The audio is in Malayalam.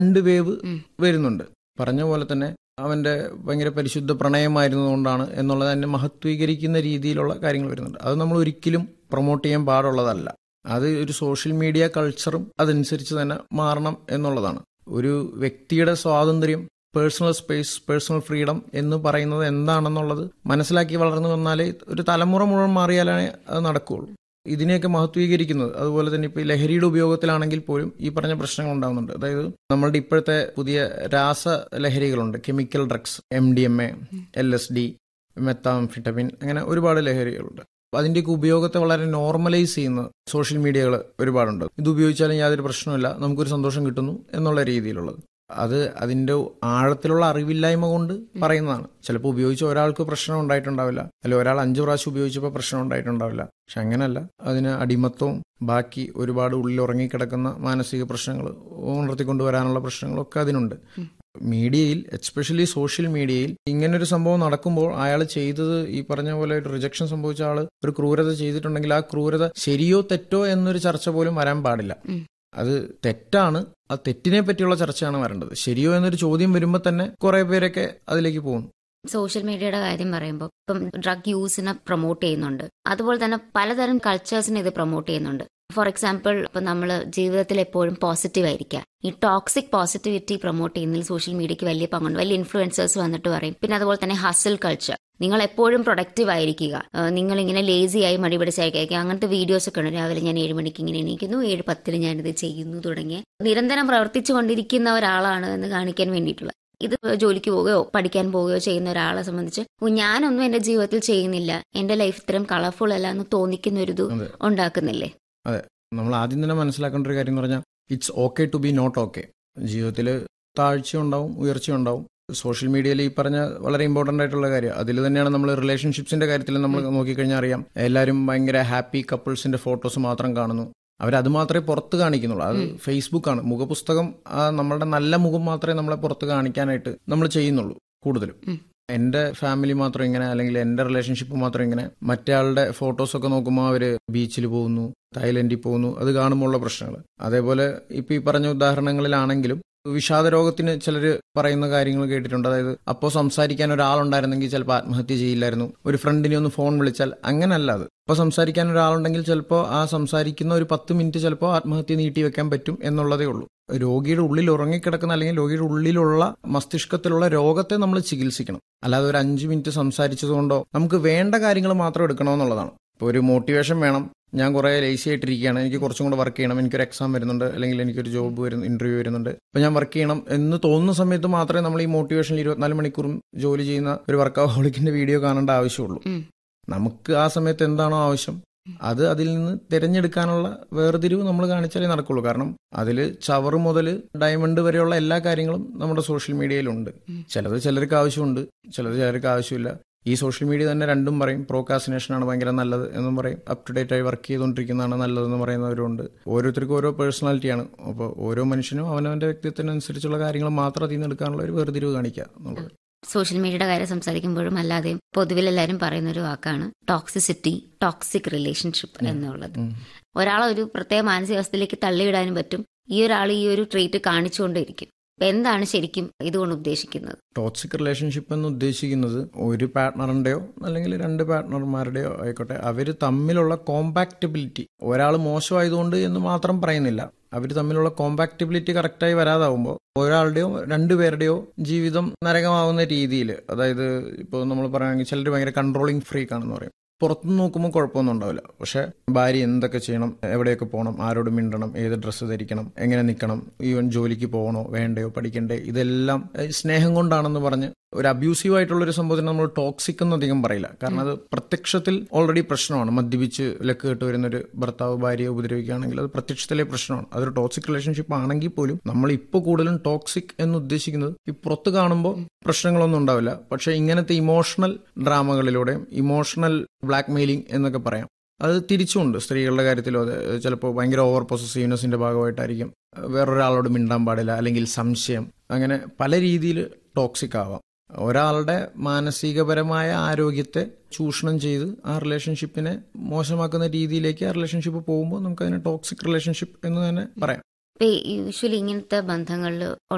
രണ്ട് വേവ് ഉം. വരുന്നുണ്ട് പറഞ്ഞ പോലെ തന്നെ അവന്റെ ഭയങ്കര പരിശുദ്ധ പ്രണയമായിരുന്നതുകൊണ്ടാണ് എന്നുള്ളത് തന്നെ മഹത്വീകരിക്കുന്ന രീതിയിലുള്ള കാര്യങ്ങൾ വരുന്നുണ്ട് അത് നമ്മൾ ഒരിക്കലും പ്രൊമോട്ട് ചെയ്യാൻ പാടുള്ളതല്ല അത് ഒരു സോഷ്യൽ മീഡിയ കൾച്ചറും അതനുസരിച്ച് തന്നെ മാറണം എന്നുള്ളതാണ് ഒരു വ്യക്തിയുടെ സ്വാതന്ത്ര്യം പേഴ്സണൽ സ്പേസ് പേഴ്സണൽ ഫ്രീഡം എന്ന് പറയുന്നത് എന്താണെന്നുള്ളത് മനസ്സിലാക്കി വളർന്നു വന്നാലേ ഒരു തലമുറ മുഴുവൻ മാറിയാലേ അത് നടക്കുകയുള്ളൂ ഇതിനെയൊക്കെ മഹത്വീകരിക്കുന്നത് അതുപോലെ തന്നെ ഇപ്പോൾ ലഹരിയുടെ ഉപയോഗത്തിലാണെങ്കിൽ പോലും ഈ പറഞ്ഞ പ്രശ്നങ്ങൾ ഉണ്ടാകുന്നുണ്ട് അതായത് നമ്മളുടെ ഇപ്പോഴത്തെ പുതിയ രാസ ലഹരികളുണ്ട് chemical drugs M D M A L S D methamphetamine അങ്ങനെ ഒരുപാട് ലഹരികളുണ്ട് അപ്പൊ അതിന്റെയൊക്കെ ഉപയോഗത്തെ വളരെ നോർമലൈസ് ചെയ്യുന്ന സോഷ്യൽ മീഡിയകൾ ഒരുപാടുണ്ട് ഇത് ഉപയോഗിച്ചാലും യാതൊരു പ്രശ്നമില്ല നമുക്കൊരു സന്തോഷം കിട്ടുന്നു എന്നുള്ള രീതിയിലുള്ളത് അത് അതിന്റെ ആഴത്തിലുള്ള അറിവില്ലായ്മ കൊണ്ട് പറയുന്നതാണ് ചിലപ്പോൾ ഉപയോഗിച്ച ഒരാൾക്ക് പ്രശ്നം ഉണ്ടായിട്ടുണ്ടാവില്ല അല്ലെ ഒരാൾ അഞ്ചു പ്രാവശ്യം ഉപയോഗിച്ചപ്പോൾ പ്രശ്നം ഉണ്ടായിട്ടുണ്ടാവില്ല പക്ഷെ അങ്ങനല്ല അതിന് അടിമത്വവും ബാക്കി ഒരുപാട് ഉള്ളിൽ ഉറങ്ങിക്കിടക്കുന്ന മാനസിക പ്രശ്നങ്ങൾ ഉണർത്തിക്കൊണ്ടുവരാനുള്ള പ്രശ്നങ്ങളൊക്കെ അതിനുണ്ട് മീഡിയയിൽ എസ്പെഷ്യലി സോഷ്യൽ മീഡിയയിൽ ഇങ്ങനൊരു സംഭവം നടക്കുമ്പോൾ അയാൾ ചെയ്തത് ഈ പറഞ്ഞ പോലെ ഒരു റിജക്ഷൻ സംഭവിച്ച ആൾ ഒരു ക്രൂരത ചെയ്തിട്ടുണ്ടെങ്കിൽ ആ ക്രൂരത ശരിയോ തെറ്റോ എന്നൊരു ചർച്ച പോലും വരാൻ പാടില്ല ഉം. അത് തെറ്റാണ് ആ തെറ്റിനെ പറ്റിയുള്ള ചർച്ചയാണ് വരേണ്ടത് ശരിയോ എന്നൊരു ചോദ്യം വരുമ്പോൾ തന്നെ കുറെ പേരൊക്കെ അതിലേക്ക് പോകും സോഷ്യൽ മീഡിയയുടെ കാര്യം പറയുമ്പോൾ ഇപ്പം ഡ്രഗ് യൂസിനെ പ്രൊമോട്ട് ചെയ്യുന്നുണ്ട് അതുപോലെ തന്നെ പലതരം കൾച്ചേഴ്സിനെ ഇത് പ്രൊമോട്ട് ചെയ്യുന്നുണ്ട് ഫോർ എക്സാമ്പിൾ ഇപ്പം നമ്മൾ ജീവിതത്തിൽ എപ്പോഴും പോസിറ്റീവ് ആയിരിക്കുക ഈ ടോക്സിക് പോസിറ്റിവിറ്റി പ്രൊമോട്ട് ചെയ്യുന്നതിൽ സോഷ്യൽ മീഡിയയ്ക്ക് വലിയ പങ്കുണ്ട് വലിയ ഇൻഫ്ലുവൻസേഴ്സ് വന്നിട്ട് പറയും പിന്നെ അതുപോലെ തന്നെ ഹസിൽ കൾച്ചർ നിങ്ങൾ എപ്പോഴും പ്രൊഡക്റ്റീവ് ആയിരിക്കുക നിങ്ങൾ ഇങ്ങനെ ലേസി ആയി മടി പിടിച്ചായിരിക്കുക അങ്ങനത്തെ വീഡിയോസ് ഒക്കെ ഉണ്ട് രാവിലെ ഞാൻ ഏഴ് മണിക്ക് ഇങ്ങനെ എണീക്കുന്നു ഏഴ് പത്തിന് ഞാനിത് ചെയ്യുന്നു തുടങ്ങിയ നിരന്തരം പ്രവർത്തിച്ചു കൊണ്ടിരിക്കുന്ന ഒരാളാണ് എന്ന് കാണിക്കാൻ വേണ്ടിയിട്ടുള്ള ഇത് ജോലിക്ക് പോവുകയോ പഠിക്കാൻ പോവുകയോ ചെയ്യുന്ന ഒരാളെ സംബന്ധിച്ച് "ഓ, ഞാനൊന്നും എന്റെ ജീവിതത്തിൽ ചെയ്യുന്നില്ല എന്റെ ലൈഫ് ഇത്രയും കളർഫുൾ അല്ല എന്ന് തോന്നിക്കുന്ന ഒരു ഇത് അതെ. ഉണ്ടാക്കുന്നില്ലേ നമ്മൾ ആദ്യം തന്നെ മനസ്സിലാക്കേണ്ട ഒരു കാര്യം എന്ന് പറഞ്ഞാൽ it's okay to be not okay ജീവിതത്തിൽ താഴ്ച ഉണ്ടാവും ഉയർച്ച ഉണ്ടാവും സോഷ്യൽ മീഡിയയിൽ ഈ പറഞ്ഞ വളരെ ഇമ്പോർട്ടന്റ് ആയിട്ടുള്ള കാര്യം അതിൽ തന്നെയാണ് നമ്മൾ റിലേഷൻഷിപ്സിന്റെ കാര്യത്തിൽ നമ്മൾ നോക്കിക്കഴിഞ്ഞാൽ അറിയാം എല്ലാവരും ഭയങ്കര ഹാപ്പി കപ്പിൾസിന്റെ ഫോട്ടോസ് മാത്രം കാണുന്നു അവരത് മാത്രമേ പുറത്ത് കാണിക്കുന്നുള്ളൂ അത് ഫേസ്ബുക്കാണ് മുഖപുസ്തകം ആ നമ്മളുടെ നല്ല മുഖം മാത്രമേ നമ്മളെ പുറത്ത് കാണിക്കാനായിട്ട് നമ്മൾ ചെയ്യുന്നുള്ളൂ കൂടുതലും ഉം. എന്റെ ഫാമിലി മാത്രം ഇങ്ങനെ അല്ലെങ്കിൽ എന്റെ റിലേഷൻഷിപ്പ് മാത്രം ഇങ്ങനെ മറ്റേ ആളുടെ ഫോട്ടോസ് ഒക്കെ നോക്കുമ്പോൾ അവര് ബീച്ചിൽ പോകുന്നു തായ്ലൻഡിൽ പോകുന്നു അത് കാണുമ്പോൾ ഉള്ള പ്രശ്നങ്ങൾ അതേപോലെ ഇപ്പൊ ഈ പറഞ്ഞ ഉദാഹരണങ്ങളിലാണെങ്കിലും വിഷാദ രോഗത്തിന് ചിലർ പറയുന്ന കാര്യങ്ങൾ കേട്ടിട്ടുണ്ട് അതായത് അപ്പോൾ സംസാരിക്കാൻ ഒരാളുണ്ടായിരുന്നെങ്കിൽ ചിലപ്പോൾ ആത്മഹത്യ ചെയ്യില്ലായിരുന്നു ഒരു ഫ്രണ്ടിനെ ഒന്ന് ഫോൺ വിളിച്ചാൽ അങ്ങനല്ല അത് അപ്പോൾ സംസാരിക്കാൻ ഒരാളുണ്ടെങ്കിൽ ചിലപ്പോൾ ആ സംസാരിക്കുന്ന ഒരു പത്ത് മിനിറ്റ് ചിലപ്പോൾ ആത്മഹത്യ നീട്ടി വെക്കാൻ പറ്റും എന്നുള്ളതേ ഉള്ളൂ രോഗിയുടെ ഉള്ളിൽ ഉറങ്ങിക്കിടക്കുന്ന അല്ലെങ്കിൽ രോഗിയുടെ ഉള്ളിലുള്ള മസ്തിഷ്കത്തിലുള്ള രോഗത്തെ നമ്മൾ ചികിത്സിക്കണം അല്ലാതെ ഒരു അഞ്ച് മിനിറ്റ് സംസാരിച്ചതുകൊണ്ടോ നമുക്ക് വേണ്ട കാര്യങ്ങൾ മാത്രം എടുക്കണമെന്നുള്ളതാണ് ഇപ്പോൾ ഒരു മോട്ടിവേഷൻ വേണം ഞാൻ കുറേ ലേസി ആയിട്ടിരിക്കുകയാണ് എനിക്ക് കുറച്ചും കൂടെ വർക്ക് ചെയ്യണം എനിക്കൊരു എക്സാം വരുന്നുണ്ട് അല്ലെങ്കിൽ എനിക്കൊരു ജോബ് വരുന്നു ഇന്റർവ്യൂ വരുന്നുണ്ട് അപ്പോൾ ഞാൻ വർക്ക് ചെയ്യണം എന്ന് തോന്നുന്ന സമയത്ത് മാത്രമേ നമ്മൾ ഈ മോട്ടിവേഷനിൽ ഇരുപത്തിനാല് മണിക്കൂറും ജോലി ചെയ്യുന്ന ഒരു വർക്കാഹോളിക്കിന്റെ വീഡിയോ കാണേണ്ട ആവശ്യമുള്ളൂ ഉം. നമുക്ക് ആ സമയത്ത് എന്താണോ ആവശ്യം അത് അതിൽ നിന്ന് തിരഞ്ഞെടുക്കാനുള്ള വേർതിരിവ് നമ്മൾ കാണിച്ചാലേ നടക്കുള്ളൂ കാരണം അതിൽ ചവറ് മുതൽ ഡയമണ്ട് വരെയുള്ള എല്ലാ കാര്യങ്ങളും നമ്മുടെ സോഷ്യൽ മീഡിയയിലുണ്ട് ഉം. ചിലത് ചിലർക്ക് ആവശ്യമുണ്ട് ചിലത് ചിലർക്ക് ആവശ്യമില്ല ഈ സോഷ്യൽ മീഡിയ തന്നെ രണ്ടും പറയും പ്രോകാസിനേഷൻ ആണ് ഭയങ്കര നല്ലത് എന്നും പറയും അപ് ടു ഡേറ്റ് ആയി വർക്ക് ചെയ്തുകൊണ്ടിരിക്കുന്നതാണ് നല്ലതെന്ന് പറയുന്നവരുണ്ട് ഓരോരുത്തർക്കും ഓരോ പേഴ്സണാലിറ്റിയാണ് അപ്പോൾ ഓരോ മനുഷ്യനും അവനവന്റെ വ്യക്തിത്വത്തിനനുസരിച്ചുള്ള കാര്യങ്ങൾ മാത്രം അതിൽ നിന്ന് എടുക്കാനുള്ള ഒരു വേർതിരിവ് കാണിക്കുക എന്നുള്ളത് സോഷ്യൽ മീഡിയയുടെ കാര്യം സംസാരിക്കുമ്പോഴും അല്ലാതെയും പൊതുവിൽ എല്ലാവരും പറയുന്ന ഒരു വാക്കാണ് ടോക്സിസിറ്റി ടോക്സിക് റിലേഷൻഷിപ്പ് എന്നുള്ളത് ഉം. ഒരാളെ ഒരു പ്രത്യേക മാനസികാവസ്ഥയിലേക്ക് തള്ളിയിടാനും പറ്റും ഈ ഒരാൾ ഈ ഒരു ട്രീറ്റ് കാണിച്ചുകൊണ്ടിരിക്കും അപ്പൊ എന്താണ് ശരിക്കും ഇതുകൊണ്ട് ഉദ്ദേശിക്കുന്നത് ടോക്സിക് റിലേഷൻഷിപ്പ് എന്ന് ഉദ്ദേശിക്കുന്നത് ഒരു പാർട്ട്ണറിന്റെയോ അല്ലെങ്കിൽ രണ്ട് പാർട്ട്ണർമാരുടെയോ ആയിക്കോട്ടെ അവർ തമ്മിലുള്ള കോമ്പാക്റ്റബിലിറ്റി ഒരാൾ മോശമായതുകൊണ്ട് എന്ന് മാത്രം പറയുന്നില്ല അവർ തമ്മിലുള്ള കോമ്പാക്റ്റബിലിറ്റി കറക്റ്റായി വരാതാവുമ്പോൾ ഒരാളുടെയോ രണ്ടുപേരുടെയോ ജീവിതം നരകമാവുന്ന രീതിയിൽ അതായത് ഇപ്പോൾ നമ്മൾ പറയുകയാണെങ്കിൽ ചിലർ ഭയങ്കര കൺട്രോളിങ് ഫ്രീക്ക് ആണെന്ന് പറയും പുറത്തുനിന്ന് നോക്കുമ്പോൾ കുഴപ്പമൊന്നും ഉണ്ടാവില്ല പക്ഷെ ഭാര്യ എന്തൊക്കെ ചെയ്യണം എവിടെയൊക്കെ പോകണം ആരോട് മിണ്ടണം ഏത് ഡ്രസ്സ് ധരിക്കണം എങ്ങനെ നിൽക്കണം ഈവൻ ജോലിക്ക് പോകണോ വേണ്ടയോ പഠിക്കണ്ടേ ഇതെല്ലാം ഏഹ്, സ്നേഹം കൊണ്ടാണെന്ന് പറഞ്ഞ് ഒരു അബ്യൂസീവ് ആയിട്ടുള്ള ഒരു സംഭവത്തിന് നമ്മൾ ടോക്സിക് എന്ന് അധികം പറയില്ല കാരണം അത് പ്രത്യക്ഷത്തിൽ ഓൾറെഡി പ്രശ്നമാണ് മദ്യപിച്ച് ലക്ക് കേട്ട് വരുന്ന ഒരു ഭർത്താവ് ഭാര്യയെ ഉപദ്രവിക്കുകയാണെങ്കിൽ അത് പ്രത്യക്ഷത്തിലെ പ്രശ്നമാണ് അതൊരു ടോക്സിക് റിലേഷൻഷിപ്പ് ആണെങ്കിൽ പോലും നമ്മൾ ഇപ്പോൾ കൂടുതലും ടോക്സിക് എന്ന് ഉദ്ദേശിക്കുന്നത് ഈ പുറത്ത് കാണുമ്പോൾ പ്രശ്നങ്ങളൊന്നും ഉണ്ടാവില്ല പക്ഷെ ഇങ്ങനത്തെ ഇമോഷണൽ ഡ്രാമകളിലൂടെയും ഇമോഷണൽ ബ്ലാക്ക് മെയിലിംഗ് എന്നൊക്കെ പറയാം അത് തിരിച്ചുമുണ്ട് സ്ത്രീകളുടെ കാര്യത്തിലും അതെ ചിലപ്പോൾ ഭയങ്കര ഓവർ പൊസസീവ്നെസിന്റെ ഭാഗമായിട്ടായിരിക്കും വേറൊരാളോട് മിണ്ടാൻ പാടില്ല അല്ലെങ്കിൽ സംശയം അങ്ങനെ പല രീതിയിൽ ടോക്സിക് ആവാം ഒരാളുടെ മാനസികപരമായ ആരോഗ്യത്തെ ചൂഷണം ചെയ്ത് ആ റിലേഷൻഷിപ്പിനെ മോശമാക്കുന്ന രീതിയിലേക്ക് ആ റിലേഷൻഷിപ്പ് പോകുമ്പോൾ നമുക്ക് അതിനെ ടോക്സിക് റിലേഷൻഷിപ്പ് എന്ന് തന്നെ പറയാം ഇപ്പൊ യൂഷ്വലി ഇങ്ങനത്തെ ബന്ധങ്ങളിൽ